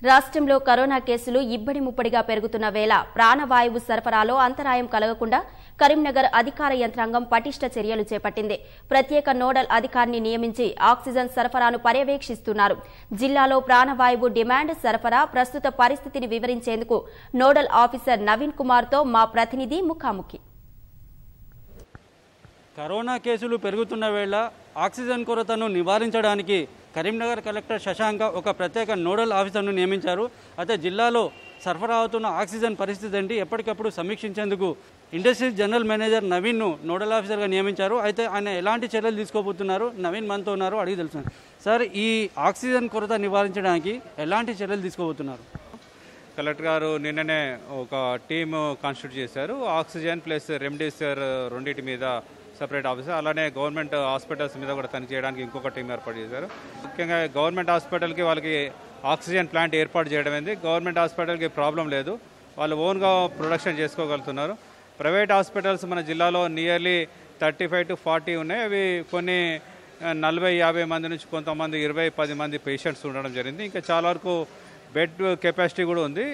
రాష్ట్రంలో కరోనా కేసులు ఇబ్బడి ముప్పడిగా పెరుగుతున్న వేళ ప్రాణవాయువు సరఫరాలో అంతరాయం కలగకుండా కరీంనగర్ అధికార యంత్రాంగం పటిష్ట చర్యలు చేపట్టింది ప్రత్యేక నోడల్ అధికారిని నియమించి ఆక్సిజన్ సరఫరాను పర్యవేక్షిస్తున్నారు జిల్లాలో ప్రాణవాయువు డిమాండ్ సరఫరా ప్రస్తుత పరిస్థితిని వివరించేందుకు నోడల్ ఆఫీసర్ నవీన్ కుమార్తో మా ప్రతినిధి ముఖాముఖి కరోనా కేసులు పెరుగుతున్న వేళ ఆక్సిజన్ కొరతను నివారించడానికి కరీంనగర్ కలెక్టర్ శశాంక ఒక ప్రత్యేక నోడల్ ఆఫీసర్ను నియమించారు అయితే జిల్లాలో సరఫరా అవుతున్న ఆక్సిజన్ పరిస్థితి ఏంటి ఎప్పటికప్పుడు సమీక్షించేందుకు ఇండస్ట్రీస్ జనరల్ మేనేజర్ నవీన్ను నోడల్ ఆఫీసర్గా నియమించారు అయితే ఆయన ఎలాంటి చర్యలు తీసుకోబోతున్నారు నవీన్ మనతో ఉన్నారు అడిగి తెలుసు సార్ ఈ ఆక్సిజన్ కొరత నివారించడానికి ఎలాంటి చర్యలు తీసుకోబోతున్నారు కలెక్టర్ గారు నిన్ననే ఒక టీమ్ కాన్స్టిట్యూట్ చేశారు ఆక్సిజన్ ప్లస్ రెమ్డెసివిర్ రెండింటి మీద సపరేట్ ఆఫీసర్ అలానే గవర్నమెంట్ హాస్పిటల్స్ మీద కూడా తనిఖీ చేయడానికి ఇంకొక టీం ఏర్పాటు చేశారు ముఖ్యంగా గవర్నమెంట్ హాస్పిటల్కి వాళ్ళకి ఆక్సిజన్ ప్లాంట్ ఏర్పాటు చేయడం అయింది గవర్నమెంట్ హాస్పిటల్కి ప్రాబ్లం లేదు వాళ్ళు ఓన్గా ప్రొడక్షన్ చేసుకోగలుగుతున్నారు ప్రైవేట్ హాస్పిటల్స్ మన జిల్లాలో nearly thirty five to forty ఉన్నాయి అవి కొన్ని ఆ, నలభై యాభై మంది నుంచి కొంతమంది ఇరవై పది మంది పేషెంట్స్ ఉండడం జరిగింది ఇంకా చాలా వరకు బెడ్ కెపాసిటీ కూడా ఉంది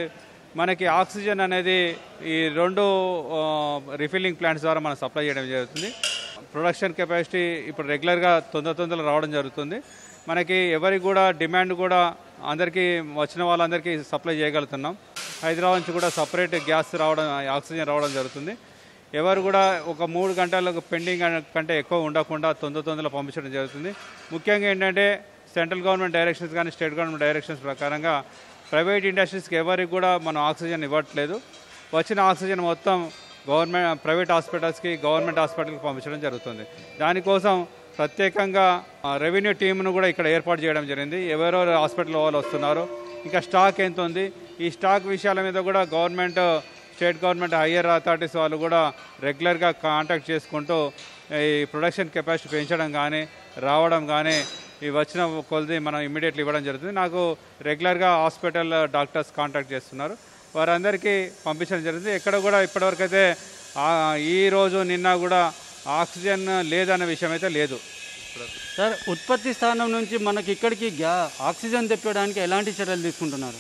మనకి ఆక్సిజన్ అనేది ఈ రెండు రిఫిల్లింగ్ ప్లాంట్స్ ద్వారా మనం సప్లై చేయడం జరుగుతుంది ప్రొడక్షన్ కెపాసిటీ ఇప్పుడు రెగ్యులర్గా తొందర తొందరగా రావడం జరుగుతుంది మనకి ఎవరికి కూడా డిమాండ్ కూడా అందరికీ వచ్చిన వాళ్ళందరికీ సప్లై చేయగలుగుతున్నాం హైదరాబాద్ నుంచి కూడా సపరేట్ గ్యాస్ రావడం ఆక్సిజన్ రావడం జరుగుతుంది ఎవరు కూడా ఒక మూడు గంటలకు పెండింగ్ కంటే ఎక్కువ ఉండకుండా తొందర తొందరలో పంపించడం జరుగుతుంది ముఖ్యంగా ఏంటంటే సెంట్రల్ గవర్నమెంట్ డైరెక్షన్స్ కానీ స్టేట్ గవర్నమెంట్ డైరెక్షన్స్ ప్రకారంగా ప్రైవేట్ ఇండస్ట్రీస్కి ఎవరికి కూడా మనం ఆక్సిజన్ ఇవ్వట్లేదు వచ్చిన ఆక్సిజన్ మొత్తం గవర్నమెంట్ ప్రైవేట్ హాస్పిటల్స్కి గవర్నమెంట్ హాస్పిటల్కి పంపించడం జరుగుతుంది దానికోసం ప్రత్యేకంగా ఆ, రెవెన్యూ టీంను కూడా ఇక్కడ ఏర్పాటు చేయడం జరిగింది ఎవరెవరు హాస్పిటల్ వాళ్ళు వస్తున్నారు ఇంకా స్టాక్ ఎంత ఉంది ఈ స్టాక్ విషయాల మీద కూడా government state government higher authorities వాళ్ళు కూడా రెగ్యులర్గా కాంటాక్ట్ చేసుకుంటూ ఈ ప్రొడక్షన్ కెపాసిటీ పెంచడం కానీ రావడం కానీ ఈ వచ్చిన కొలది మనం ఇమ్మీడియట్లీ ఇవ్వడం జరుగుతుంది నాకు రెగ్యులర్గా హాస్పిటల్ డాక్టర్స్ కాంటాక్ట్ చేస్తున్నారు వారందరికీ పంపించడం జరుగుతుంది ఎక్కడ కూడా ఇప్పటివరకు అయితే ఆ, ఈ రోజు నిన్న కూడా ఆక్సిజన్ లేదనే విషయం అయితే లేదు సార్ ఉత్పత్తి స్థానం నుంచి మనకి ఇక్కడికి గ్యా ఆక్సిజన్ తెప్పడానికి ఎలాంటి చర్యలు తీసుకుంటున్నారు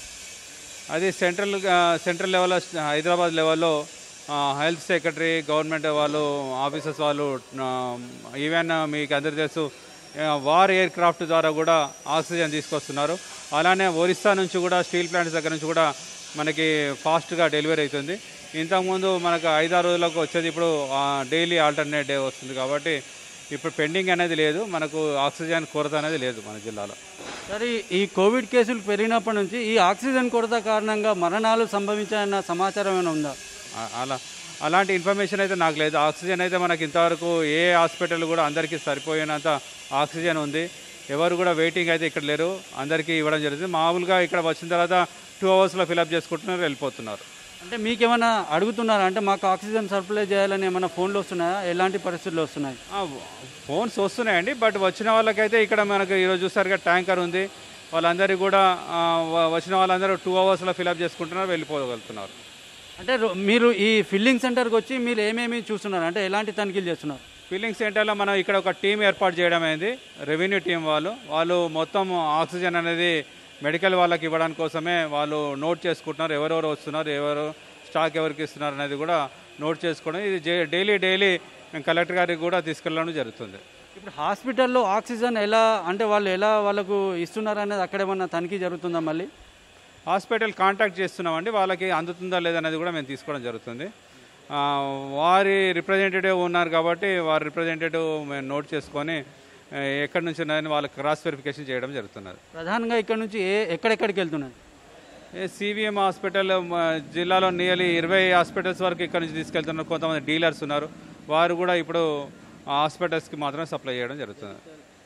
అది సెంట్రల్ ఆ, సెంట్రల్ లెవెల్లో హైదరాబాద్ లెవెల్లో ఆ, హెల్త్ సెక్రటరీ గవర్నమెంట్ వాళ్ళు ఆఫీసర్స్ వాళ్ళు ఆ, ఈవెన్ మీకు అందరికీ తెలుసు ఆ, వార్ ఎయిర్ క్రాఫ్ట్ ద్వారా కూడా ఆక్సిజన్ తీసుకొస్తున్నారు అలానే ఒరిస్సా నుంచి కూడా స్టీల్ ప్లాంట్స్ దగ్గర నుంచి కూడా మనకి ఫాస్ట్గా డెలివరీ అవుతుంది ఇంతకుముందు మనకు ఐదారు రోజులకు వచ్చేది ఇప్పుడు డైలీ ఆల్టర్నేట్ డే వస్తుంది కాబట్టి ఇప్పుడు పెండింగ్ అనేది లేదు మనకు ఆక్సిజన్ కొరత అనేది లేదు మన జిల్లాలో సరే ఈ కోవిడ్ కేసులు పెరిగినప్పటి నుంచి ఈ ఆక్సిజన్ కొరత కారణంగా మరణాలు సంభవించాయన్న సమాచారం ఏమైనా ఉందా ఆ- అలా అలాంటి ఇన్ఫర్మేషన్ అయితే నాకు లేదు ఆక్సిజన్ అయితే మనకి ఇంతవరకు ఏ హాస్పిటల్ కూడా అందరికీ సరిపోయినంత ఆక్సిజన్ ఉంది ఎవరు కూడా వెయిటింగ్ అయితే ఇక్కడ లేరు అందరికీ ఇవ్వడం జరుగుతుంది మామూలుగా ఇక్కడ వచ్చిన తర్వాత టూ అవర్స్లో ఫిలప్ చేసుకుంటున్నారు వెళ్ళిపోతున్నారు అంటే మీకేమైనా అడుగుతున్నారా అంటే మాకు ఆక్సిజన్ సప్లై చేయాలని ఏమైనా ఫోన్లు వస్తున్నాయా ఎలాంటి పరిస్థితులు వస్తున్నాయి ఆ, ఫోన్స్ వస్తున్నాయండి బట్ వచ్చిన వాళ్ళకైతే ఇక్కడ మనకు ఈరోజు చూసారుగా ట్యాంకర్ ఉంది వాళ్ళందరికీ కూడా ఆ, వ- వచ్చిన వాళ్ళందరూ టూ అవర్స్లో ఫిలప్ చేసుకుంటున్నారు వెళ్ళిపోగలుగుతున్నారు అంటే రో- మీరు ఈ ఫిల్లింగ్ సెంటర్కి వచ్చి మీరు ఏమేమి చూస్తున్నారు అంటే ఎలాంటి తనిఖీలు చేస్తున్నారు ఫిల్లింగ్ సెంటర్లో మనం ఇక్కడ ఒక టీం ఏర్పాటు చేయడం అయింది రెవెన్యూ టీం వాళ్ళు వాళ్ళు మొత్తం ఆక్సిజన్ అనేది మెడికల్ వాళ్ళకి ఇవ్వడానికి కోసమే వాళ్ళు నోట్ చేసుకుంటున్నారు ఎవరెవరు వస్తున్నారు ఎవరు స్టాక్ ఎవరికి ఇస్తున్నారు అనేది కూడా నోట్ చేసుకోవడం ఇది జే- డైలీ డైలీ మేము కలెక్టర్ గారికి కూడా తీసుకెళ్ళడం జరుగుతుంది ఇప్పుడు హాస్పిటల్లో ఆక్సిజన్ ఎలా అంటే వాళ్ళు ఎలా వాళ్ళకు ఇస్తున్నారు అనేది అక్కడ ఏమన్నా తనిఖీ జరుగుతుందా మళ్ళీ హాస్పిటల్ కాంటాక్ట్ చేస్తున్నామండి వాళ్ళకి అందుతుందా లేదనేది కూడా మేము తీసుకోవడం జరుగుతుంది ఆ, వారి రిప్రజెంటేటివ్ ఉన్నారు కాబట్టి వారి రిప్రజెంటేటివ్ మేము నోట్ చేసుకొని ఆ, ఎక్కడి నుంచి ఉన్నాయని వాళ్ళకి క్రాస్ వెరిఫికేషన్ చేయడం జరుగుతున్నది ప్రధానంగా ఇక్కడ నుంచి ఏ ఎక్కడెక్కడికి వెళ్తున్నారు సివిఎం హాస్పిటల్ మ, జిల్లాలో నియర్లీ ఇరవై హాస్పిటల్స్ వరకు ఇక్కడ నుంచి తీసుకెళ్తున్నారు కొంతమంది డీలర్స్ ఉన్నారు వారు కూడా ఇప్పుడు ఆ హాస్పిటల్స్కి మాత్రమే సప్లై చేయడం జరుగుతుంది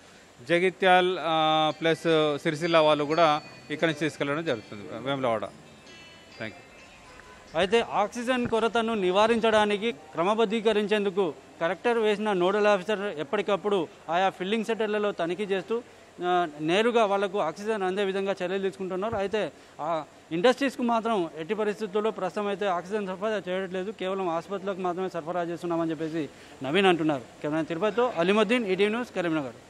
జగిత్యాల్ ఆ, ప్లస్ సిరిసిల్ల వాళ్ళు కూడా ఇక్కడ నుంచి తీసుకెళ్ళడం జరుగుతుంది వేములవాడ థ్యాంక్ యూ అయితే ఆక్సిజన్ కొరతను నివారించడానికి క్రమబద్ధీకరించేందుకు కలెక్టర్ వేసిన నోడల్ ఆఫీసర్ ఎప్పటికప్పుడు ఆయా ఫిల్లింగ్ సెంటర్లలో తనిఖీ చేస్తూ ఆ, నేరుగా వాళ్లకు ఆక్సిజన్ అందే విధంగా చర్యలు తీసుకుంటున్నారు అయితే ఆ ఇండస్ట్రీస్కు మాత్రం ఎట్టి పరిస్థితుల్లో ప్రస్తుతం అయితే ఆక్సిజన్ సరఫరా చేయట్లేదు కేవలం ఆసుపత్రులకు మాత్రమే సరఫరా చేస్తున్నామని చెప్పేసి నవీన్ అంటున్నారు కెమెరా తిరుపతితో అలీముద్దీన్ ఈటీవీ న్యూస్ కరీంనగర్